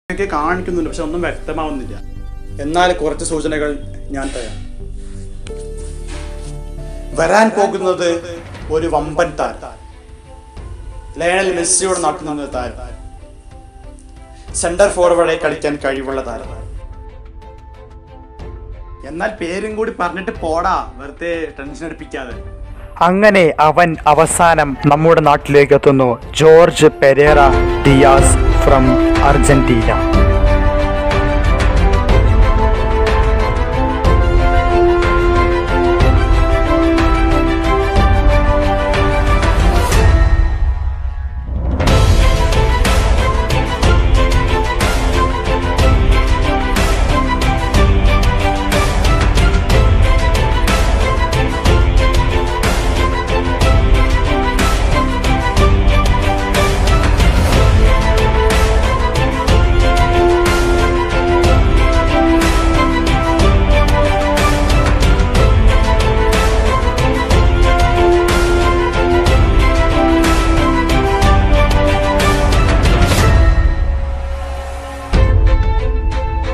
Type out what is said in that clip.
ഒക്കെ കാണിക്കുന്നുണ്ട് പക്ഷെ ഒന്നും വ്യക്തമാവുന്നില്ല എന്നാൽ കുറച്ച് സൂചനകൾ ഞാൻ തരാം വരാൻ പോകുന്നത് ഒരു വമ്പൻ താരം ലയണൽ മെസ്സിയുടെ നാട്ടിൽ നിന്ന് താരം സെന്റർ ഫോർവേഡായി കളിക്കാൻ കഴിവുള്ള താരം എന്നാൽ പേരും കൂടി പറഞ്ഞിട്ട് പോടാ വെറുതെ ടെൻഷൻ അടിപ്പിക്കാതെ അങ്ങനെ അവൻ അവസാനം നമ്മുടെ നാട്ടിലേക്ക് എത്തുന്നു George Pereira Diaz from Argentina